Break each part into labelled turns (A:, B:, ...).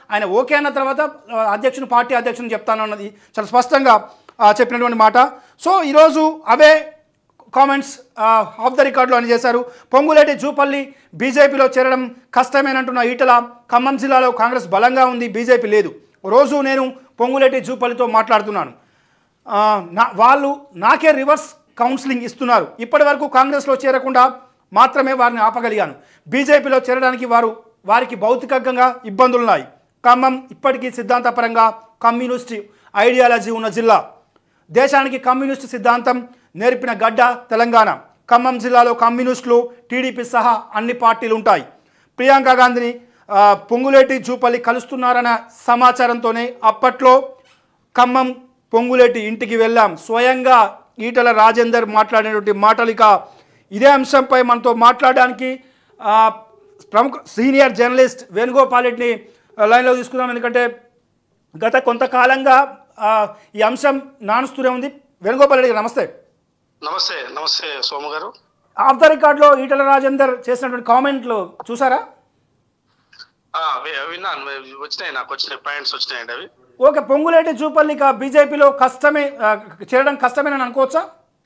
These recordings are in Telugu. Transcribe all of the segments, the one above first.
A: ఆయన ఓకే అన్న తర్వాత ఆ, అధ్యక్షుని పార్టీ అధ్యక్షుని చెప్తాను అన్నది చాలా స్పష్టంగా ఆ, చెప్పినటువంటి మాట సో ఈరోజు అవే కామెంట్స్ ఆఫ్ ద రికార్డులో అని చేశారు పొంగులేటి జూపల్లి బీజేపీలో చేరడం కష్టమేనంటున్న ఈటల ఖమ్మం జిల్లాలో కాంగ్రెస్ బలంగా ఉంది బీజేపీ లేదు రోజు నేను పొంగులేటి జూపల్లితో మాట్లాడుతున్నాను ఆ, నా వాళ్ళు నాకే రివర్స్ కౌన్సిలింగ్ ఇస్తున్నారు ఇప్పటి వరకు కాంగ్రెస్లో చేరకుండా మాత్రమే వారిని ఆపగలిగాను బీజేపీలో చేరడానికి వారు వారికి భౌతికంగా ఇబ్బందులున్నాయి ఖమ్మం ఇప్పటికీ సిద్ధాంతపరంగా కమ్యూనిస్ట్ ఐడియాలజీ ఉన్న జిల్లా దేశానికి కమ్యూనిస్ట్ సిద్ధాంతం నేర్పిన గడ్డ తెలంగాణ ఖమ్మం జిల్లాలో కమ్యూనిస్టులు టీడీపీ సహా అన్ని పార్టీలు ఉంటాయి ప్రియాంక గాంధీని ఆ, పొంగులేటి జూపల్లి కలుస్తున్నారన్న సమాచారంతోనే అప్పట్లో ఖమ్మం పొంగులేటి ఇంటికి వెళ్ళాం స్వయంగా ఈటల రాజేందర్ మాట్లాడినటువంటి మాటలు ఇక ఇదే అంశంపై మనతో మాట్లాడడానికి ఆ, ప్రముఖ సీనియర్ జర్నలిస్ట్ వేణుగోపాల్ రెడ్డిని ఆ, లైన్లో తీసుకుందాం ఎందుకంటే గత కొంతకాలంగా ఆ, ఈ అంశం నానుస్తూనే ఉంది వేణుగోపాల్ రెడ్డి గారు నమస్తే
B: నమస్తే నమస్తే సోము గారు
A: ఆఫ్ ద రికార్డ్లో ఈటల రాజేందర్ చేసినటువంటి కామెంట్లు చూసారా
B: ఆ, వి- విన్నాను వి- వచ్చినాయి నాకు వచ్చినాయి పాయింట్స్ వచ్చినాయండి అవి
A: ఓకే పొంగులేటి జూపల్లి ఇక బీజేపీలో కష్టమే ఆ, చేరడం కష్టమేనని అనుకోవచ్చా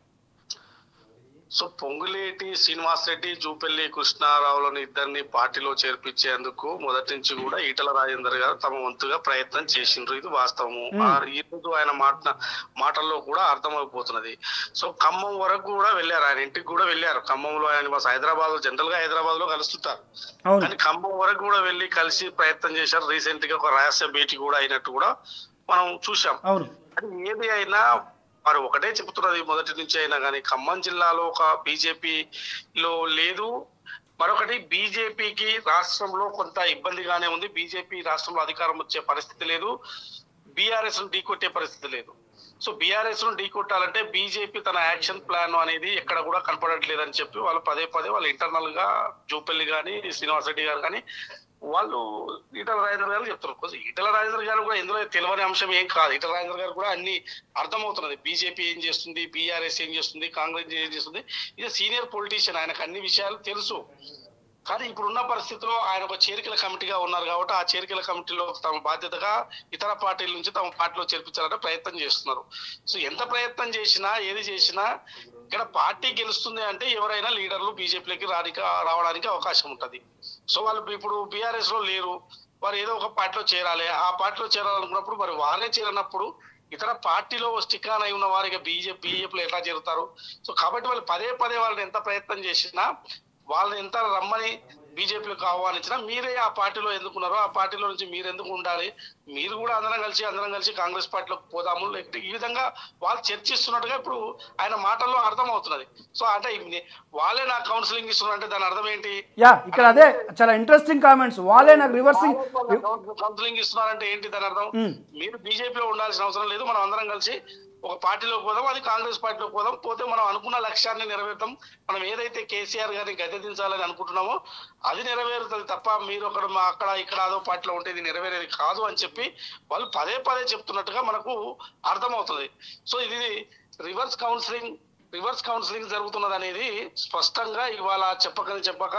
B: సో పొంగులేటి శ్రీనివాస్ రెడ్డి జూపల్లి కృష్ణారావులను ఇద్దరిని పార్టీలో చేర్పించేందుకు మొదటి నుంచి కూడా ఈటల రాజేందర్ గారు తమ వంతుగా ప్రయత్నం చేసిండ్రు ఇది వాస్తవము ఆ ఈ రోజు ఆయన మాట మాటల్లో కూడా అర్థమైపోతున్నది సో ఖమ్మం వరకు కూడా వెళ్ళారు ఆయన ఇంటికి కూడా వెళ్ళారు ఖమ్మంలో ఆయన బస్ హైదరాబాద్ లో జనరల్ గా హైదరాబాద్ లో కలుస్తుంటారు
A: అవును
B: కానీ ఖమ్మం వరకు కూడా వెళ్ళి కలిసి ప్రయత్నం చేశారు రీసెంట్ గా ఒక రహస్య భేటీ కూడా అయినట్టు కూడా మనం చూసాం
A: అవును
B: అది ఏది అయినా వారు ఒకటే చెబుతున్నది మొదటి నుంచి అయినా కానీ ఖమ్మం జిల్లాలో ఒక బీజేపీలో లేదు మరొకటి బీజేపీకి రాష్ట్రంలో కొంత ఇబ్బందిగానే ఉంది బీజేపీ రాష్ట్రంలో అధికారం వచ్చే పరిస్థితి లేదు బీఆర్ఎస్ ను ఢీకొట్టే పరిస్థితి లేదు సో బీఆర్ఎస్ ను ఢీకొట్టాలంటే బీజేపీ తన యాక్షన్ ప్లాన్ అనేది ఎక్కడ కూడా కనపడట్లేదని చెప్పి వాళ్ళు పదే పదే వాళ్ళు ఇంటర్నల్ గా జూపల్లి గాని శ్రీనివాస్ రెడ్డి గారు కానీ వాళ్ళు ఈటల రాజేంద్ర గారు చెప్తారు కొంచెం ఈటల రాజేంద్ర గారు కూడా ఇందులో తెలియని అంశం ఏం కాదు ఈటల రాజేంద్ర గారు కూడా అన్ని అర్థమవుతున్నది బీజేపీ ఏం చేస్తుంది బీఆర్ఎస్ ఏం చేస్తుంది కాంగ్రెస్ ఏం చేస్తుంది ఇది సీనియర్ పొలిటీషియన్ ఆయనకు అన్ని విషయాలు తెలుసు కానీ ఇప్పుడున్న పరిస్థితిలో ఆయన ఒక చేరికల కమిటీగా ఉన్నారు కాబట్టి ఆ చేరికల కమిటీలో తమ బాధ్యతగా ఇతర పార్టీల నుంచి తమ పార్టీలో చేర్పించాలంటే ప్రయత్నం చేస్తున్నారు సో ఎంత ప్రయత్నం చేసినా ఏది చేసినా ఇక్కడ పార్టీ గెలుస్తుంది అంటే ఎవరైనా లీడర్లు బీజేపీలోకి రానికి రావడానికి అవకాశం ఉంటది సో వాళ్ళు ఇప్పుడు బీఆర్ఎస్ లో లేరు వారు ఏదో ఒక పార్టీలో చేరాలి ఆ పార్టీలో చేరాలనుకున్నప్పుడు మరి వారే చేరినప్పుడు ఇతర పార్టీలో స్టిక్ ఆన్ అయి ఉన్న వారికి బీజేపీ బీజేపీలో ఎట్లా చేరుతారు సో కాబట్టి వాళ్ళు పదే పదే వాళ్ళని ఎంత ప్రయత్నం చేసినా వాళ్ళని ఎంత రమ్మని బీజేపీలోకి ఆహ్వానించినా మీరే ఆ పార్టీలో ఎందుకున్నారో ఆ పార్టీలో నుంచి మీరు ఎందుకు ఉండాలి మీరు కూడా అందరం కలిసి అందరం కలిసి కాంగ్రెస్ పార్టీలోకి పోదాము లేకపోతే ఈ విధంగా వాళ్ళు చర్చిస్తున్నట్టుగా ఇప్పుడు ఆయన మాటల్లో అర్థం అవుతున్నది సో అంటే ఇన్ని- వాళ్ళే నాకు కౌన్సిలింగ్ ఇస్తున్నారు అంటే దాని అర్థం ఏంటి
A: యా ఇక్కడ అదే చాలా ఇంట్రెస్టింగ్ కామెంట్స్ వాళ్ళే నాకు రివర్సింగ్
B: కౌన్సిలింగ్ ఇస్తున్నారంటే ఏంటి దాని అర్థం
A: మ్మ్.
B: మీరు బీజేపీలో ఉండాల్సిన అవసరం లేదు మనం అందరం కలిసి ఒక పార్టీలోకి పోదాం అది కాంగ్రెస్ పార్టీలోకి పోదాం పోతే మనం అనుకున్న లక్ష్యాన్ని నెరవేర్తాం మనం ఏదైతే కేసీఆర్ గారిని గద్దె దించాలని అనుకుంటున్నామో అది నెరవేరుతుంది తప్ప మీరు అక్కడ మా అక్కడ ఇక్కడ అదో పార్టీలో ఉంటే ఇది నెరవేరేది కాదు అని చెప్పి వాళ్ళు పదే పదే చెప్తున్నట్టుగా మనకు అర్థమవుతుంది సో ఇది రివర్స్ కౌన్సిలింగ్ రివర్స్ కౌన్సిలింగ్ జరుగుతున్నది అనేది స్పష్టంగా ఇవాళ చెప్పకని చెప్పక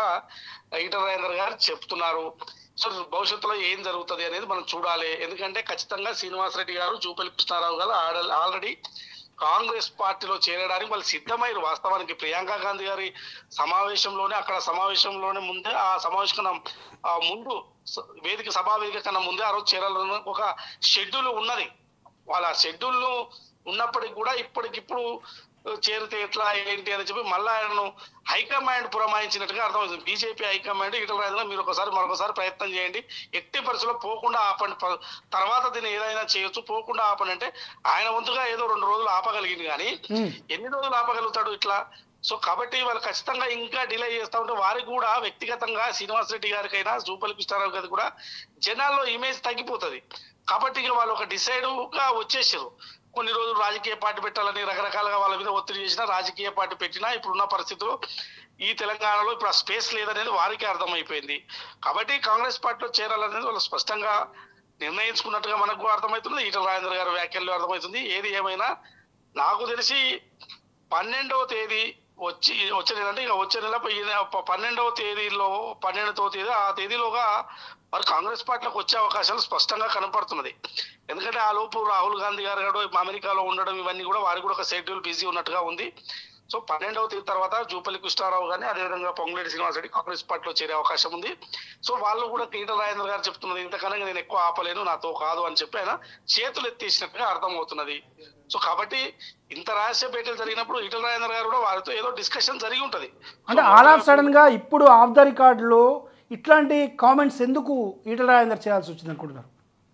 B: ఈటల రాజేందర్ గారు చెప్తున్నారు సో భవిష్యత్తులో ఏం జరుగుతుంది అనేది మనం చూడాలి ఎందుకంటే ఖచ్చితంగా శ్రీనివాస్ రెడ్డి గారు జూపల్లి కృష్ణారావు గారు ఆడ- ఆల్రెడీ కాంగ్రెస్ పార్టీలో చేరడానికి వాళ్ళు సిద్ధమయ్యారు వాస్తవానికి ప్రియాంక గాంధీ గారి సమావేశంలోనే అక్కడ సమావేశంలోనే ముందే ఆ సమావేశం కన్నా ఆ ముందు స- వేదిక సభా వేదిక కన్నా ముందే ఆ రోజు చేరాలని ఒక షెడ్యూల్ ఉన్నది వాళ్ళ షెడ్యూల్ ఉన్నప్పటికి కూడా ఇప్పటికిప్పుడు చేరితే ఎట్లా ఏంటి అని చెప్పి మళ్ళీ ఆయనను హైకమాండ్ పురమాయించినట్టుగా అర్థమవుతుంది బీజేపీ హైకమాండ్ ఇటల రాజేంద్ర మీరు ఒకసారి మరొకసారి ప్రయత్నం చేయండి ఎట్టి పరిస్థితుల్లో పోకుండా ఆపండి ప- తర్వాత దీన్ని ఏదైనా చేయొచ్చు పోకుండా ఆపండి అంటే ఆయన వంతుగా ఏదో రెండు రోజులు ఆపగలిగింది కానీ
A: మ్మ్.
B: ఎన్ని రోజులు ఆపగలుగుతాడు ఇట్లా సో కాబట్టి వాళ్ళు ఖచ్చితంగా ఇంకా డిలే చేస్తా ఉంటే వారికి కూడా వ్యక్తిగతంగా శ్రీనివాస్ రెడ్డి గారికైనా జూపల్లి కృష్ణారావు గారికి కూడా జనాల్లో ఇమేజ్ తగ్గిపోతది కాబట్టి ఇక వాళ్ళు ఒక డిసైడ్ గా వచ్చేసారు కొన్ని రోజులు రాజకీయ పార్టీ పెట్టాలని రకరకాలుగా వాళ్ళ మీద ఒత్తిడి చేసినా రాజకీయ పార్టీ పెట్టినా ఇప్పుడున్న పరిస్థితుల్లో ఈ తెలంగాణలో ఇప్పుడు ఆ స్పేస్ లేదనేది వారికి అర్థమైపోయింది కాబట్టి కాంగ్రెస్ పార్టీలో చేరాలనేది వాళ్ళు స్పష్టంగా నిర్ణయించుకున్నట్టుగా మనకు అర్థమవుతుంది ఈటల రాజేంద్ర గారి వ్యాఖ్యల్లో అర్థమవుతుంది ఏది ఏమైనా నాకు తెలిసి పన్నెండవ తేదీ వచ్చి వచ్చే నెల అంటే ఇక వచ్చే నెల ఈ నెల ప- పన్నెండవ తేదీలో పన్నెండవ తేదీ ఆ తేదీలోగా మరి కాంగ్రెస్ పార్టీలకు వచ్చే అవకాశాలు స్పష్టంగా కనపడుతున్నది ఎందుకంటే ఆ లోపు రాహుల్ గాంధీ గారు కూడా అమెరికాలో ఉండడం ఇవన్నీ కూడా వారికి కూడా ఒక షెడ్యూల్ బిజీ ఉన్నట్టుగా ఉంది సో పన్నెండవ తేదీ తర్వాత జూపల్లి కృష్ణారావు గానీ అదేవిధంగా పొంగులేటి శ్రీనివాస్ రెడ్డి కాంగ్రెస్ పార్టీలో చేరే అవకాశం ఉంది సో వాళ్ళు కూడా ఈటల రాజేంద్ర గారు చెప్తున్నది ఇంతకన్నా నేను ఎక్కువ ఆపలేను నాతో కాదు అని చెప్పి ఆయన చేతులు ఎత్తేసినట్టుగా అర్థమవుతున్నది సో కాబట్టి ఇంత రహస్య భేటీలు జరిగినప్పుడు ఈటల రాజేంద్ర గారు కూడా వారితో ఏదో డిస్కషన్ జరిగి ఉంటది
A: అంటే ఆల్ ఆఫ్ సడన్ గా ఇప్పుడు ఆఫ్ ద రికార్డులో ఇట్లాంటి కామెంట్స్ ఎందుకు ఈటల రాజేందర్ చేయాల్సి వచ్చింది అనుకుంటున్నారు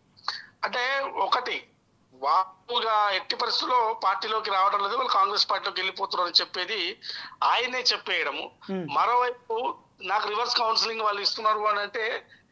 B: అంటే ఒకటి వాళ్ళుగా ఎట్టి పరిస్థితుల్లో పార్టీలోకి రావడం లేదు వాళ్ళు కాంగ్రెస్ పార్టీలోకి వెళ్ళిపోతున్నారు అని చెప్పేది ఆయనే చెప్పేయడము
A: Hmm.
B: మరోవైపు నాకు రివర్స్ కౌన్సిలింగ్ వాళ్ళు ఇస్తున్నారు అని అంటే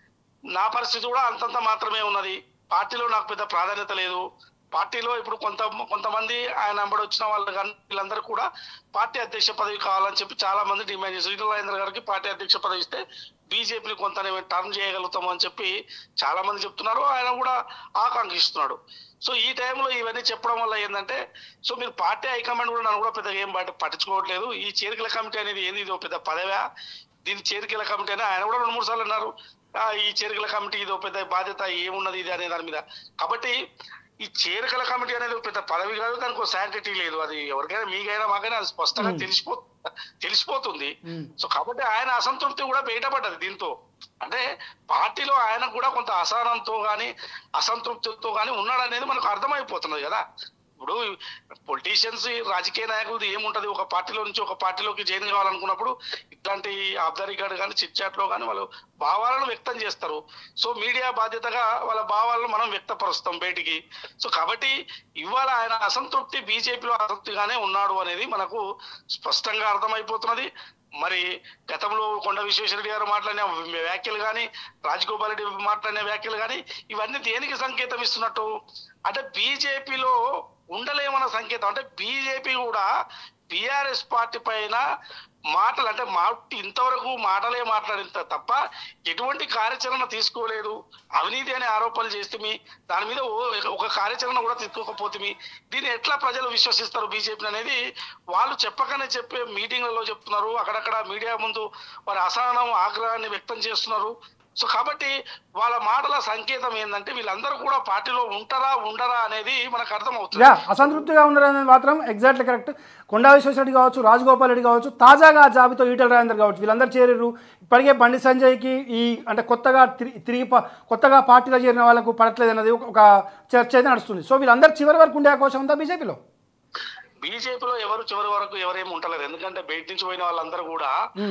B: నా పరిస్థితి కూడా అంతంత మాత్రమే ఉన్నది పార్టీలో నాకు పెద్ద ప్రాధాన్యత లేదు పార్టీలో ఇప్పుడు కొంత కొంతమంది ఆయన వెంబడి వచ్చిన వాళ్ళు కానీ వీళ్ళందరూ కూడా పార్టీ అధ్యక్ష పదవి కావాలని చెప్పి చాలా మంది డిమాండ్ చేశారు ఈటల రాజేంద్ర గారికి పార్టీ అధ్యక్ష పదవి ఇస్తే బీజేపీని కొంత టర్న్ చేయగలుగుతాము అని చెప్పి చాలా మంది చెప్తున్నారు ఆయన కూడా ఆకాంక్షిస్తున్నాడు సో ఈ టైంలో ఇవన్నీ చెప్పడం వల్ల ఏంటంటే సో మీరు పార్టీ హైకమాండ్ కూడా నన్ను కూడా పెద్దగా ఏం పట్టి పట్టించుకోవట్లేదు ఈ చేరికల కమిటీ అనేది ఏంది ఇది ఒక పెద్ద పదవా దీని చేరికల కమిటీ అని ఆయన కూడా రెండు మూడు సార్లు అన్నారు "ఆ, ఈ చేరికల కమిటీ ఇది ఒక పెద్ద బాధ్యత ఏమున్నది ఇది అనే దాని మీద కాబట్టి ఈ చేరికల కమిటీ అనేది ఒక పెద్ద పదవి కాదు దానికి ఒక శాంటిటీ లేదు అది ఎవరికైనా మీకైనా మాకైనా అది స్పష్టంగా
A: Hmm.
B: తెలిసిపో తెలిసిపోతుంది
A: Hmm.
B: సో కాబట్టి ఆయన అసంతృప్తి కూడా బయటపడ్డది దీంతో అంటే పార్టీలో ఆయన కూడా కొంత అసహనంతో గాని అసంతృప్తితో గాని ఉన్నాడు అనేది మనకు అర్థమైపోతున్నది కదా ఇప్పుడు పొలిటీషియన్స్ రాజకీయ నాయకులది ఏముంటది ఒక పార్టీలో నుంచి ఒక పార్టీలోకి జాయిన్ కావాలనుకున్నప్పుడు ఇట్లాంటి ఆబ్దారీ గార్డ్ కానీ చిట్ చాట్ లో కానీ వాళ్ళు భావాలను వ్యక్తం చేస్తారు సో మీడియా బాధ్యతగా వాళ్ళ భావాలను మనం వ్యక్తపరుస్తాం బయటికి సో కాబట్టి ఇవాళ ఆయన అసంతృప్తి బీజేపీలో అసంతృప్తిగానే ఉన్నాడు అనేది మనకు స్పష్టంగా అర్థమైపోతున్నది మరి గతంలో కొండ విశ్వేశ్వరరెడ్డి గారు మాట్లాడిన వ్యాఖ్యలు కానీ రాజగోపాల్ రెడ్డి మాట్లాడిన వ్యాఖ్యలు కానీ ఇవన్నీ దేనికి సంకేతం ఇస్తున్నట్టు అంటే బీజేపీలో ఉండలేమన్న సంకేతం అంటే బీజేపీ కూడా బీఆర్ఎస్ పార్టీ పైన మాటలు అంటే మా ఇంతవరకు మాటలే మాట్లాడింది తప్ప ఎటువంటి కార్యాచరణ తీసుకోలేదు అవినీతి అనే ఆరోపణలు చేస్తే దాని మీద ఓ- ఒక కార్యాచరణ కూడా తీసుకోకపోతే దీన్ని ఎట్లా ప్రజలు విశ్వసిస్తారు బీజేపీ అనేది వాళ్ళు చెప్పకనే చెప్పే మీటింగ్లలో చెప్తున్నారు అక్కడక్కడ మీడియా ముందు వారి అసహనం ఆగ్రహాన్ని వ్యక్తం చేస్తున్నారు సో కాబట్టి వాళ్ళ మాటల సంకేతం ఏంటంటే వీళ్ళందరూ కూడా పార్టీలో ఉంటారా ఉండరా అనేది మనకు అర్థమవుతుంది
A: యా అసంతృప్తిగా ఉన్నారనేది మాత్రం ఎగ్జాక్ట్లీ కరెక్ట్ కొండా విశ్వేశ్వరరెడ్డి కావచ్చు రాజగోపాల్ రెడ్డి కావచ్చు తాజాగా ఆ జాబితా ఈటల రాజేందర్ కావచ్చు వీళ్ళందరూ చేరిర్రు ఇప్పటికే బండి సంజయ్కి ఈ అంటే కొత్తగా తిరిగి తిరిగి ప- కొత్తగా పార్టీలో చేరిన వాళ్ళకు పడట్లేదు అన్నది ఒక- ఒక చర్చ అయితే నడుస్తుంది సో వీళ్ళందరూ చివరి వరకు ఉండే అవకాశం ఉందా బీజేపీలో
B: బీజేపీలో ఎవరు చివరి వరకు ఎవరేమి ఉంటలేరు ఎందుకంటే బయట నుంచి పోయిన వాళ్ళందరూ కూడా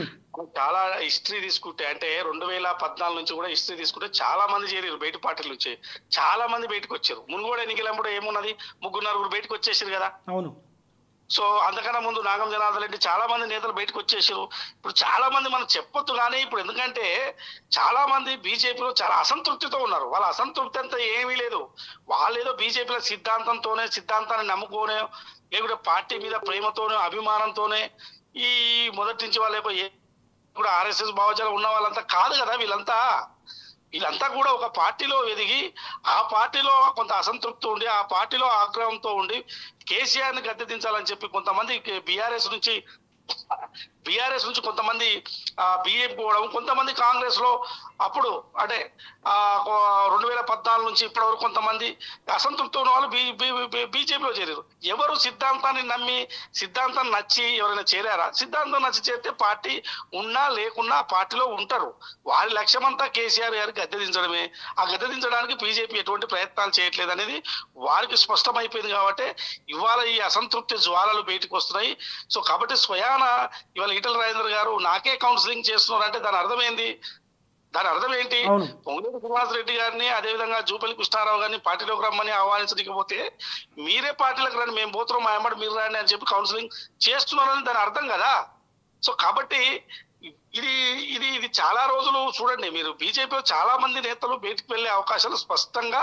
B: చాలా హిస్టరీ తీసుకుంటే అంటే రెండు వేల పద్నాలుగు నుంచి కూడా హిస్టరీ తీసుకుంటే చాలా మంది చేరారు బయట పార్టీల నుంచి చాలా మంది బయటకు వచ్చారు మునుగోడు ఎన్నికలప్పుడు ఏమున్నది ముగ్గురు నలుగురు బయటకు వచ్చేసారు కదా
A: అవును
B: సో అంతకన్నా ముందు నాగం జనార్దన్ రెడ్డి చాలా మంది నేతలు బయటకు వచ్చేసారు ఇప్పుడు చాలా మంది మనం చెప్పొద్దు కానీ ఇప్పుడు ఎందుకంటే చాలా మంది బీజేపీలో చాలా అసంతృప్తితో ఉన్నారు వాళ్ళ అసంతృప్తి అంతా ఏమీ లేదు వాళ్ళు ఏదో బీజేపీలో సిద్ధాంతంతోనే సిద్ధాంతాన్ని నమ్ముకోనే లేకుంటే పార్టీ మీద ప్రేమతోనే అభిమానంతోనే ఈ మొదటి నుంచి వాళ్ళ యొక్క ఏ- కూడా ఆర్ఎస్ఎస్ భావజాలం ఉన్న వాళ్ళంతా కాదు కదా వీళ్ళంతా వీళ్ళంతా కూడా ఒక పార్టీలో ఎదిగి ఆ పార్టీలో కొంత అసంతృప్తి ఉండి ఆ పార్టీలో ఆగ్రహంతో ఉండి కేసీఆర్ ని గద్దెదించాలని చెప్పి కొంతమంది బీఆర్ఎస్ నుంచి బీఆర్ఎస్ నుంచి కొంతమంది బిఏపీ పోవడం కొంతమంది కాంగ్రెస్ లో అప్పుడు అంటే ఆ, ఒక రెండు వేల పద్నాలుగు నుంచి ఇప్పటి వరకు కొంతమంది అసంతృప్తి ఉన్న వాళ్ళు బీజేపీలో చేరారు ఎవరు సిద్ధాంతాన్ని నమ్మి సిద్ధాంతం నచ్చి ఎవరైనా చేరారా సిద్ధాంతం నచ్చి చేస్తే పార్టీ ఉన్నా లేకున్నా ఆ పార్టీలో ఉంటారు వారి లక్ష్యం అంతా కేసీఆర్ గారికి గద్దెదించడమే ఆ గద్దెదించడానికి బీజేపీ ఎటువంటి ప్రయత్నాలు చేయట్లేదు అనేది వారికి స్పష్టమైపోయింది కాబట్టి ఇవాళ ఈ అసంతృప్తి జ్వాలలు బయటకు వస్తున్నాయి సో కాబట్టి స్వయాన ఇవాళ ఈటల రాజేంద్ర గారు నాకే కౌన్సిలింగ్ చేస్తున్నారు అంటే దాని అర్థం ఏంది దాని అర్థం ఏంటి
A: అవును.
B: పొంగులేటి శ్రీనివాస్ రెడ్డి గారిని అదేవిధంగా జూపల్లి కృష్ణారావు గారిని పార్టీలోకి రమ్మని ఆహ్వానించకపోతే మీరే పార్టీలకు రండి మేము పోతున్నాం మా అమ్మడి మీరు రండి అని చెప్పి కౌన్సిలింగ్ చేస్తున్నారని దాని అర్థం కదా సో కాబట్టి ఇది ఇది ఇది చాలా రోజులు చూడండి మీరు బీజేపీలో చాలా మంది నేతలు బయటికి వెళ్లే అవకాశాలు స్పష్టంగా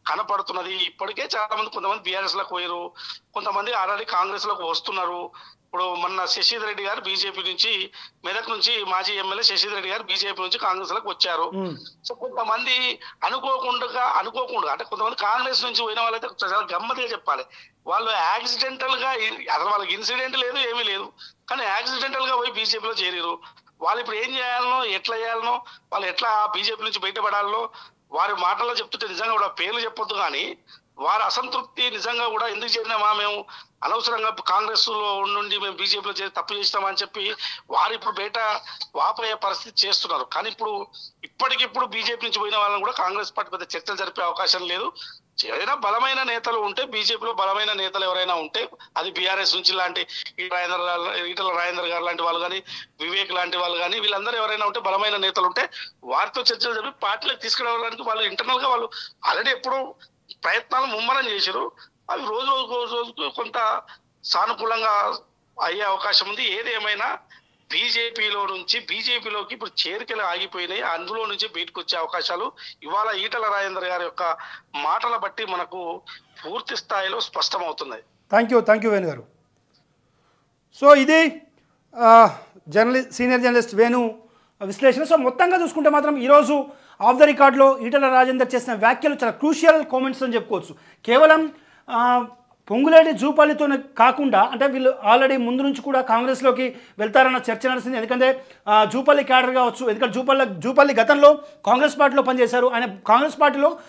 B: కనపడుతున్నది ఇప్పటికే చాలా మంది కొంతమంది బీఆర్ఎస్ లకు పోయారు కొంతమంది ఆల్రెడీ కాంగ్రెస్ లకు వస్తున్నారు ఇప్పుడు మొన్న శశిధర్ రెడ్డి గారు బీజేపీ నుంచి మెదక్ నుంచి మాజీ ఎమ్మెల్యే శశిధర్ రెడ్డి గారు బీజేపీ నుంచి కాంగ్రెస్ లకు వచ్చారు
A: ఉమ్.
B: సో కొంతమంది అనుకోకుండా అనుకోకుండా అంటే కొంతమంది కాంగ్రెస్ నుంచి పోయిన వాళ్ళైతే చాలా గమ్మత్తుగా చెప్పాలి వాళ్ళు యాక్సిడెంటల్ గా అసలు వాళ్ళకి ఇన్సిడెంట్ లేదు ఏమీ లేదు కానీ యాక్సిడెంటల్ గా పోయి బీజేపీలో చేరారు వాళ్ళు ఇప్పుడు ఏం చేయాలనో ఎట్లా చేయాలనో వాళ్ళు ఎట్లా బీజేపీ నుంచి బయటపడాలనో వారి మాటల్లో చెప్తుంటే నిజంగా కూడా పేర్లు చెప్పొద్దు కానీ వారి అసంతృప్తి నిజంగా కూడా ఎందుకు చేరినామా మేము అనవసరంగా కాంగ్రెస్ లో ఉండి మేము బీజేపీలో చేరి తప్పు చేసినామని చెప్పి వారు ఇప్పుడు బయట వాపోయే పరిస్థితి చేస్తున్నారు కానీ ఇప్పుడు ఇప్పటికిప్పుడు బీజేపీ నుంచి పోయిన వాళ్ళని కూడా కాంగ్రెస్ పార్టీ పెద్ద చర్చలు జరిపే అవకాశం లేదు ఏదైనా బలమైన నేతలు ఉంటే బీజేపీలో బలమైన నేతలు ఎవరైనా ఉంటే అది బీఆర్ఎస్ నుంచి లాంటి ఈ రాజేంద్ర గారు- ఈటల రాజేంద్ర గారు లాంటి వాళ్ళు కానీ వివేక్ లాంటి వాళ్ళు కానీ వీళ్ళందరూ ఎవరైనా ఉంటే బలమైన నేతలు ఉంటే వారితో చర్చలు జరిపి పార్టీలకు తీసుకురావడానికి వాళ్ళు ఇంటర్నల్ గా వాళ్ళు ఆల్రెడీ ఎప్పుడో ప్రయత్నాలు ముమ్మరం చేశారు అవి రోజు రోజు రోజు రోజుకు కొంత సానుకూలంగా అయ్యే అవకాశం ఉంది ఏది ఏమైనా బీజేపీలో నుంచి బీజేపీలోకి ఇప్పుడు చేరికలు ఆగిపోయినాయి అందులో నుంచి బయటకు వచ్చే అవకాశాలు ఇవాళ ఈటల రాజేందర్ గారి యొక్క మాటల బట్టి మనకు పూర్తి స్థాయిలో స్పష్టమవుతున్నాయి
A: thank you thank you Venu గారు సో ఇది జర్నలి సీనియర్ జర్నలిస్ట్ వేణు విశ్లేషణ సో మొత్తంగా చూసుకుంటే మాత్రం ఈరోజు ఆఫ్ ద రికార్డ్లో ఈటల రాజేందర్ చేసిన వ్యాఖ్యలు చాలా క్రూషియల్ కామెంట్స్ అని చెప్పుకోవచ్చు కేవలం ఆ, పొంగులేటి జూపల్లితో కాకుండా అంటే వీళ్ళు ఆల్రెడీ ముందు నుంచి కూడా కాంగ్రెస్లోకి వెళ్తారన్న చర్చ నడిచింది ఎందుకంటే ఆ, జూపల్లి క్యాడర్ కావచ్చు ఎందుకంటే జూపల్లి జూపల్లి గతంలో కాంగ్రెస్ పార్టీలో పనిచేశారు ఆయన కాంగ్రెస్ పార్టీలో